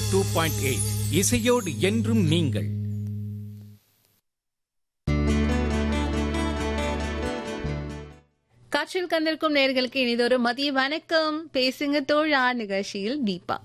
Two point eight இசையோடு என்றும் நீங்கள் காற்றில் கந்திருக்கும் நேர்களுக்கு இனிதொரு மதிய வணக்கம் பேசுங்க தோழா நிகழ்ச்சியில் தீபா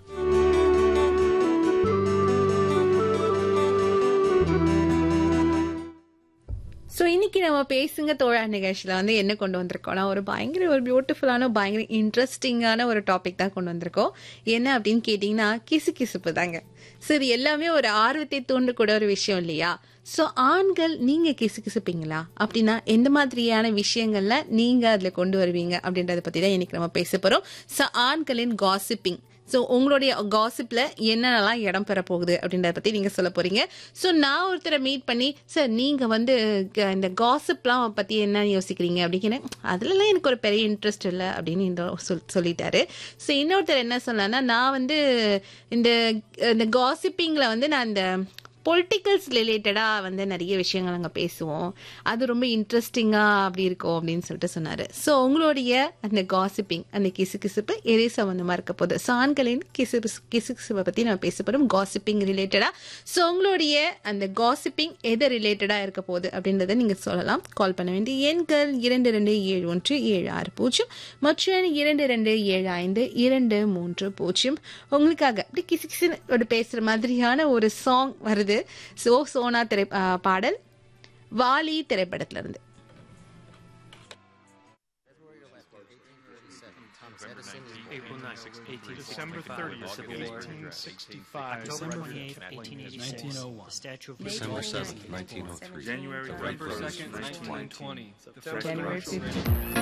ஸோ இன்னைக்கு நம்ம பேசுங்க தோழா நிகழ்ச்சியில் வந்து என்ன கொண்டு வந்திருக்கோம்னா ஒரு பயங்கர ஒரு பியூட்டிஃபுல்லான பயங்கர இன்ட்ரெஸ்டிங்கான ஒரு டாபிக் தான் கொண்டு வந்திருக்கோம் என்ன அப்படின்னு கேட்டிங்கன்னா கிசு கிசுப்பு தாங்க சரி எல்லாமே ஒரு ஆர்வத்தை தூண்டக்கூடிய ஒரு விஷயம் இல்லையா ஸோ ஆண்கள் நீங்க கிசு கிசுப்பீங்களா அப்படின்னா எந்த மாதிரியான விஷயங்கள்ல நீங்க அதுல கொண்டு வருவீங்க அப்படின்றத பத்தி தான் இன்னைக்கு நம்ம பேச போறோம் ஸோ ஆண்களின் காசிப்பிங் ஸோ உங்களுடைய காசிப்ல என்னென்னலாம் இடம் பெற போகுது அப்படின்றத பத்தி நீங்க சொல்ல போறீங்க ஸோ நான் ஒருத்தரை மீட் பண்ணி சார் நீங்க வந்து க- இந்த காசிப்லாம் பத்தி என்ன யோசிக்கிறீங்க அப்படின்னு அதுலலாம் எனக்கு ஒரு பெரிய இன்ட்ரெஸ்ட் இல்லை அப்படின்னு இந்த சொல் சொல்லிட்டாரு ஸோ இன்னொருத்தர் என்ன சொன்னான்னா நான் வந்து இந்த இந்த காசிப்பிங்ல வந்து நான் இந்த பொலிட்டிக்கல்ஸ் ரிலேட்டடாக வந்து நிறைய விஷயங்கள் நாங்கள் பேசுவோம் அது ரொம்ப இன்ட்ரெஸ்டிங்காக அப்படி இருக்கும் அப்படின்னு சொல்லிட்டு சொன்னார் ஸோ உங்களுடைய அந்த காசிப்பிங் அந்த கிசு கிசுப்பு எதை சம்மந்தமாக இருக்க போகுது ஸோ ஆண்களின் கிசு கிசு கிசுப்பை பற்றி நம்ம பேச போகிறோம் காசிப்பிங் ரிலேட்டடாக ஸோ உங்களுடைய அந்த காசிப்பிங் எதை ரிலேட்டடாக இருக்க போகுது அப்படின்றத நீங்கள் சொல்லலாம் கால் பண்ண வேண்டிய எண்கள் இரண்டு ரெண்டு ஏழு ஒன்று ஏழு ஆறு பூஜ்ஜியம் மற்றும் இரண்டு ரெண்டு ஏழு ஐந்து இரண்டு மூன்று பூஜ்ஜியம் உங்களுக்காக அப்படி கிசு கிசுன்னு பேசுகிற மாதிரியான ஒரு சாங் வருது சோ சோனா திரை ஆ, பாடல் வாலி திரைப்படத்துல இருந்து April 9th, 1865. December 30th, 1865. October 28th, 1886. 1901. The Statue of December Liberty. 7th, 1903. January The Wright 22nd, brothers first flight. 1920. The January Federal 15th.